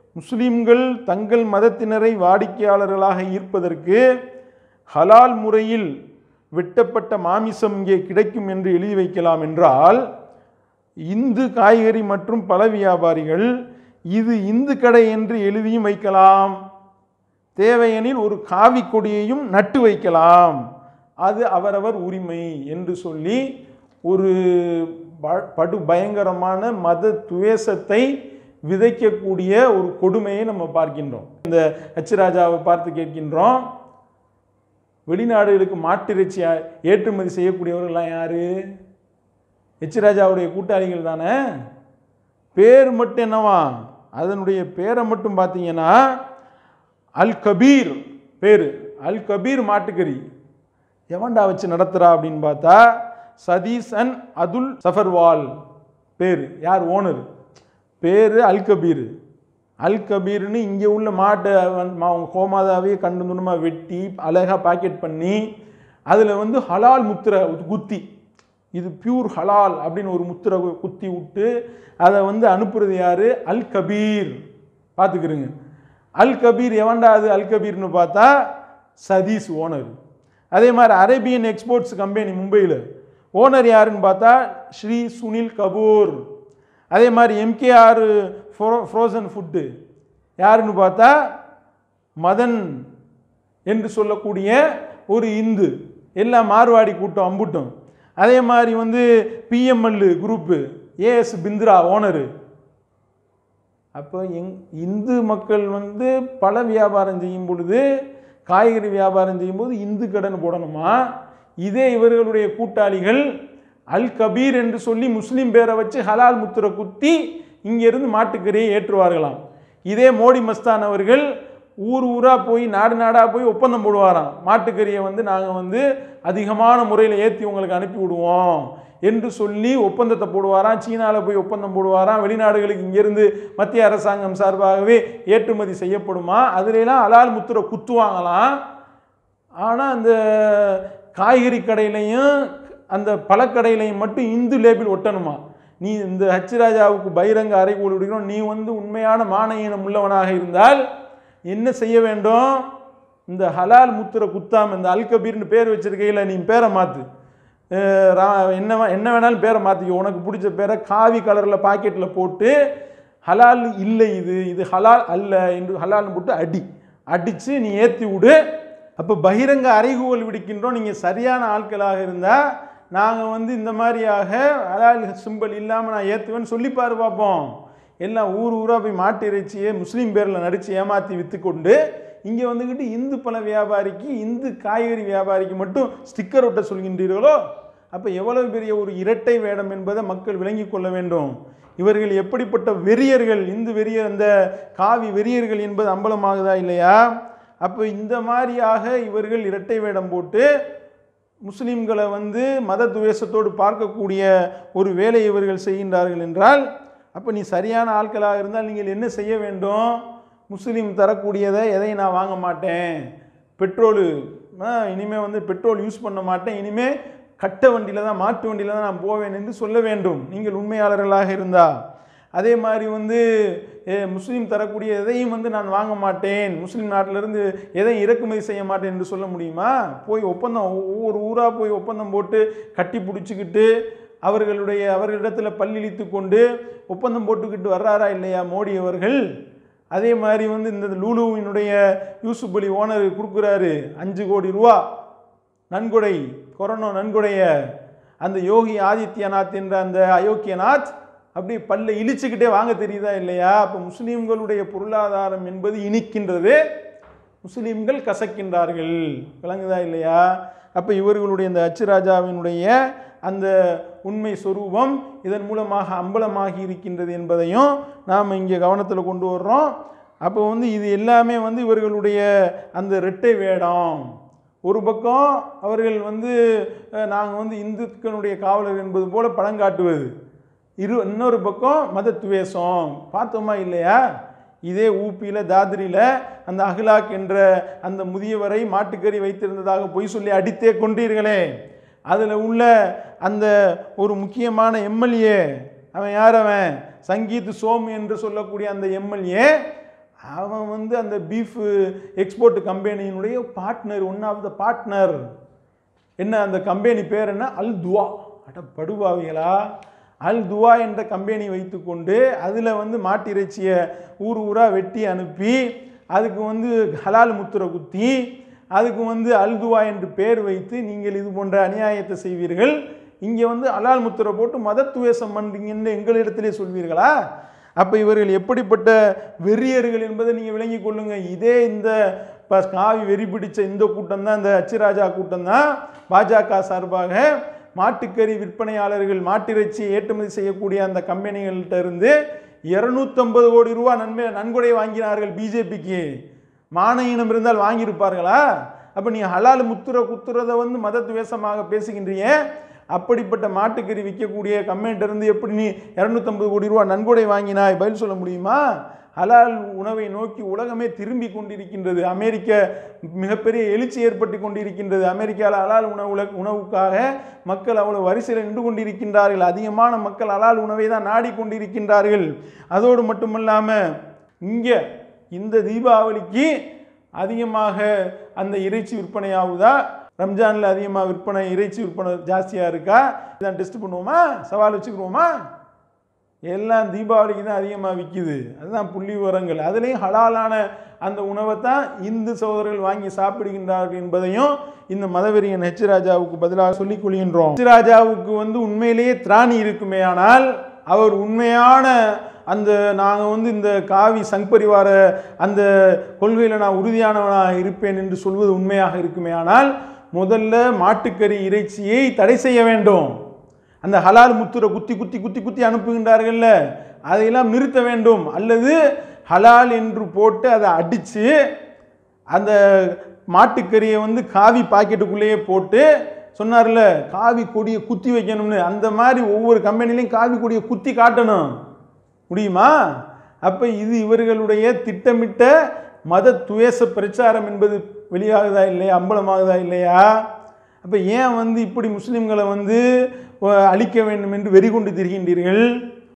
முஸ்லிம்கள் தங்கள் மதத்தினரை வாடிக்கையாளர்களாக ஈர்ப்பதற்கு ஹலால் முறையில் வெட்டப்பட்ட மாமிசம் இங்கே கிடைக்கும் என்று எழுதி வைக்கலாம் என்றால் இந்து காய்கறி மற்றும் பழ வியாபாரிகள் இது இந்து கடை என்று எழுதியும் வைக்கலாம் தேவையெனில் ஒரு காவி கொடியையும் நட்டு வைக்கலாம் அது அவரவர் உரிமை என்று சொல்லி ஒரு ப- படு பயங்கரமான மத துவேஷத்தை விதைக்கக்கூடிய ஒரு கொடுமையை நம்ம பார்க்கின்றோம் இந்த ஹச்ராஜாவை பார்த்து கேட்கின்றோம் வெளிநாடுகளுக்கு மாட்டிறைச்சி ஏற்றுமதி செய்யக்கூடியவர்கள்லாம் யாரு எச்ராஜாவுடைய கூட்டாளிகள் தானே பேர் மட்டும் என்னவா அதனுடைய பேரை மட்டும் பார்த்தீங்கன்னா அல் கபீர் பேர் அல் கபீர் மாட்டுக்கறி எவன்டா வச்சு நடத்துறா அப்படின்னு பார்த்தா சதீஷ் அண்ட் அதுல் சஃபர்வால் பேர் யார் ஓனர் பேர் அல் கபீர் அல் கபீர்னு இங்கே உள்ள மாட்டை வந்து மா- அவங்க கோமாதாவே கண்டு துண்டமாக வெட்டி அழகாக பாக்கெட் பண்ணி அதில் வந்து ஹலால் முத்திரை குத்தி இது பியூர் ஹலால் அப்படின்னு ஒரு முத்திரை கு- குத்தி விட்டு அதை வந்து அனுப்புறது யாரு அல் கபீர் பார்த்துக்கிறங்க அல் கபீர் எவன்டா அது அல் கபீர்னு பார்த்தா சதீஷ் ஓனர் அதே மாதிரி அரேபியன் எக்ஸ்போர்ட்ஸ் கம்பெனி மும்பையில் ஓனர் யாருன்னு பார்த்தா ஸ்ரீ சுனில் கபூர் அதே மாதிரி எம்கேஆர் ஃப்ரோசன் ஃபுட்டு யாருன்னு பார்த்தா மதன் என்று சொல்லக்கூடிய ஒரு இந்து எல்லாம் மார்வாடி கூட்டம் அம்புட்டும் அதே மாதிரி வந்து PML group AS Bindra owner அப்போ எங் இந்து மக்கள் வந்து பல வியாபாரம் செய்யும் பொழுது காய்கறி வியாபாரம் செய்யும்போது இந்து கடன் போடணுமா இதே இவர்களுடைய கூட்டாளிகள் அல் கபீர் என்று சொல்லி முஸ்லீம் பேரை வச்சு ஹலால் முத்திரை குத்தி இங்கிருந்து மாட்டுக்கறியை ஏற்றுவார்களாம் இதே மோடி மஸ்தான் அவர்கள் ஊர் ஊராக போய் நாடு நாடாக போய் ஒப்பந்தம் போடுவாராம் மாட்டுக்கறியை வந்து நாங்கள் வந்து அதிகமான முறையில் ஏற்றி உங்களுக்கு அனுப்பி விடுவோம் என்று சொல்லி ஒப்பந்தத்தை போடுவாராம் சீனாவில் போய் ஒப்பந்தம் போடுவாராம் வெளிநாடுகளுக்கு இங்கேருந்து மத்திய அரசாங்கம் சார்பாகவே ஏற்றுமதி செய்யப்படுமா அதுலலாம் அலால் முத்திரை குத்துவாங்களாம் ஆனால் அந்த காய்கறி கடையிலையும் அந்த பழக்கடையிலையும் மட்டும் இந்து லேபிள் ஒட்டணுமா நீ இந்த ஹச் ராஜாவுக்கு பகிரங்க அறைகூல் விடுகிறோம் நீ வந்து உண்மையான மானயீனம் உள்ளவனாக இருந்தால் என்ன செய்ய வேண்டும் இந்த ஹலால் முத்திரை குத்தாம இந்த அல் கபீர்னு பேர் வச்சிருக்கையில் நீ பேரை மாற்று அஹ் ரா- என்ன வே- என்ன வேணாலும் பேரை மாற்றிக்க உனக்கு பிடிச்ச பேரை காவி கலரில் பாக்கெட்டில் போட்டு ஹலால் இல்லை இது இது ஹலால் அல்ல என்று ஹலால்னு போட்டு அடி அடித்து நீ ஏற்றி விடு அப்போ பகிரங்க அறைகூவல் விடுக்கின்றோம் நீங்கள் சரியான ஆட்களாக இருந்தால் நாங்கள் வந்து இந்த மாதிரியாக ஹலால் சிம்பல் இல்லாமல் நான் ஏற்றுவேன்னு சொல்லிப்பாரு பார்ப்போம் எல்லாம் ஊர் ஊராக போய் மாட்டு இறைச்சியை முஸ்லீம் பேரில் நடித்து ஏமாற்றி விற்றுக்கொண்டு இங்கே வந்துக்கிட்டு இந்து பழ வியாபாரிக்கு இந்து காய்கறி வியாபாரிக்கு மட்டும் ஸ்டிக்கர் ஒட்ட சொல்கின்றீர்களோ அப்போ எவ்வளவு பெரிய ஒரு இரட்டை வேடம் என்பதை மக்கள் விளங்கிக் கொள்ள வேண்டும் இவர்கள் எப்படிப்பட்ட வெறியர்கள் இந்து வெறியர் அந்த காவி வெறியர்கள் என்பது அம்பலமாகுதா இல்லையா அப்போ இந்த மாதிரியாக இவர்கள் இரட்டை வேடம் போட்டு முஸ்லிம்களை வந்து மத துவேஷத்தோடு பார்க்கக்கூடிய ஒரு வேலை இவர்கள் செய்கின்றார்கள் என்றால் அப்போ நீ சரியான ஆட்களாக இருந்தால் நீங்கள் என்ன செய்ய வேண்டும் முஸ்லீம் தரக்கூடியதை எதை நான் வாங்க மாட்டேன் பெட்ரோலு இனிமேல் வந்து பெட்ரோல் யூஸ் பண்ண மாட்டேன் இனிமேல் கட்ட வண்டியில் தான் மாட்டு வண்டியில் தான் நான் போவேன் என்று சொல்ல வேண்டும் நீங்கள் உண்மையாளர்களாக இருந்தால் அதே மாதிரி வந்து ஏ, முஸ்லீம் தரக்கூடிய எதையும் வந்து நான் வாங்க மாட்டேன் முஸ்லீம் நாட்டிலிருந்து எதையும் இறக்குமதி செய்ய மாட்டேன் என்று சொல்ல முடியுமா போய் ஒப்பந்தம் ஒவ்வொரு ஊராக போய் ஒப்பந்தம் போட்டு கட்டி பிடிச்சிக்கிட்டு அவர்களுடைய அவர்களிடத்தில் பல்லிழித்து கொண்டு ஒப்பந்தம் போட்டுக்கிட்டு வர்றாரா இல்லையா மோடி அவர்கள் அதே மாதிரி வந்து இந்த லூலுவினுடைய யூசுப் அலி ஓனர் கொடுக்குறாரு அஞ்சு கோடி ரூபா நன்கொடை கொரோனா நன்கொடைய அந்த யோகி ஆதித்யநாத் என்ற அந்த அயோக்கியநாத் அப்படியே பல்ல இழிச்சுக்கிட்டே வாங்க தெரியுதா இல்லையா அப்போ முஸ்லீம்களுடைய பொருளாதாரம் என்பது இனிக்கின்றது முஸ்லீம்கள் கசக்கின்றார்கள் விளங்குதா இல்லையா அப்போ இவர்களுடைய இந்த அச்சுராஜாவினுடைய அந்த உண்மை சொரூபம் இதன் மூலமாக அம்பலமாகி இருக்கின்றது என்பதையும் நாம் இங்கே கவனத்தில் கொண்டு வர்றோம் அப்போ வந்து இது எல்லாமே வந்து இவர்களுடைய அந்த இரட்டை வேடம் ஒரு பக்கம் அவர்கள் வந்து நாங்கள் வந்து இந்துக்களுடைய காவலர் என்பது போல படம் காட்டுவது இரு இன்னொரு பக்கம் மத துவேஷம் பார்த்தோமா இல்லையா இதே ஊப்பியில் தாத்ரியில் அந்த அஹ்லாக் என்ற அந்த முதியவரை மாட்டுக்கறி வைத்திருந்ததாக பொய் சொல்லி அடித்தே கொண்டீர்களே அதில் உள்ள அந்த ஒரு முக்கியமான எம்எல்ஏ அவன் யார் அவன் சங்கீத் சோம் என்று சொல்லக்கூடிய அந்த எம்எல்ஏ அவன் வந்து அந்த பீஃப் எக்ஸ்போர்ட் கம்பெனியினுடைய partner one of the partner என்ன அந்த கம்பெனி பேர் என்ன அல் துவா அட படுபாவிகளா அல் துவா என்ற கம்பெனி வைத்துக்கொண்டு அதில் வந்து மாட்டிறைச்சியை ஊர் ஊராக வெட்டி அனுப்பி அதுக்கு வந்து ஹலால் முத்திரை குத்தி அதுக்கு வந்து அல் துவா என்று பேர் வைத்து நீங்கள் இது போன்ற அநியாயத்தை செய்வீர்கள் இங்கே வந்து ஹலால் முத்திரை போட்டு மதத்துவேஷம் பண்ணுறீங்கன்னு எங்களிடத்திலே சொல்வீர்களா அப்போ இவர்கள் எப்படிப்பட்ட வெறியர்கள் என்பதை நீங்கள் விளங்கிக் கொள்ளுங்க இதே இந்த இப்போ காவி வெறி பிடிச்ச இந்த கூட்டம் தான் இந்த அச்சுராஜா கூட்டம் தான் பாஜக சார்பாக மாட்டுக்கறி விற்பனையாளர்கள் மாட்டிறைச்சி ஏற்றுமதி செய்யக்கூடிய அந்த கம்பெனிகள்கிட்ட இருந்து இரநூத்தம்பது கோடி ரூபா நன்மை நன்கொடை வாங்கினார்கள் பிஜேபிக்கு மானியம் இருந்தால் வாங்கியிருப்பார்களா அப்போ நீ ஹலால் முத்துற குத்துறதை வந்து மத துவேஷமாக பேசுகின்றீங்க அப்படிப்பட்ட மாட்டுக்கறி விற்கக்கூடிய கம்பெனிட்ட இருந்து எப்படி நீ இரநூத்தம்பது கோடி ரூபா நன்கொடை வாங்கினாய் பதில் சொல்ல முடியுமா ஹலால் உணவை நோக்கி உலகமே திரும்பி கொண்டிருக்கின்றது அமெரிக்க மிகப்பெரிய எழுச்சி ஏற்பட்டு கொண்டிருக்கின்றது அமெரிக்காவில் ஹலால் உணவு உணவுக்காக மக்கள் அவ்வளவு வரிசையில் நின்று கொண்டிருக்கின்றார்கள் அதிகமான மக்கள் ஹலால் உணவை தான் நாடிக்கொண்டிருக்கின்றார்கள் அதோடு மட்டுமல்லாமல் இங்கே இந்த தீபாவளிக்கு அதிகமாக அந்த இறைச்சி விற்பனை ஆகுதா ரம்ஜானில் அதிகமாக விற்பனை இறைச்சி விற்பனை ஜாஸ்தியாக இருக்கா இதான் டெஸ்ட் பண்ணுவோமா சவால் வச்சுக்கிருவோமா எல்லாம் தீபாவளிக்கு தான் அதிகமாக விற்கிது அதுதான் புள்ளி விவரங்கள் அதுலேயும் ஹலாலான அந்த உணவை தான் இந்து சகோதரர்கள் வாங்கி சாப்பிடுகின்றார்கள் என்பதையும் இந்த மதவெறியன் ஹெச் ராஜாவுக்கு பதிலாக சொல்லிக் கொள்கின்றோம் ஹெச் ராஜாவுக்கு வந்து உண்மையிலேயே திராணி இருக்குமே ஆனால் அவர் உண்மையான அந்த நாங்கள் வந்து இந்த காவி சங் பரிவார அந்த கொள்கையில் நான் உறுதியானவனாக இருப்பேன் என்று சொல்வது உண்மையாக இருக்குமே ஆனால் முதல்ல மாட்டுக்கறி இறைச்சியை தடை செய்ய வேண்டும் அந்த ஹலால் முத்துரை குத்தி குத்தி குத்தி குத்தி அனுப்புகின்றார்கள்ல அதையெல்லாம் நிறுத்த வேண்டும் அல்லது ஹலால் என்று போட்டு அதை அடித்து அந்த மாட்டுக்கறியை வந்து காவி பாக்கெட்டுக்குள்ளேயே போட்டு சொன்னார்ல காவி கொடியை குத்தி வைக்கணும்னு அந்த மாதிரி ஒவ்வொரு கம்பெனிலையும் காவி கொடியை குத்தி காட்டணும் முடியுமா அப்போ இது இவர்களுடைய திட்டமிட்ட மத துவேஷ பிரச்சாரம் என்பது வெளியாகுதா இல்லையா அம்பலமாகுதா இல்லையா அப்போ ஏன் வந்து இப்படி முஸ்லீம்களை வந்து அழிக்க வேண்டும் என்று வெறி கொண்டு திரிகின்றீர்கள்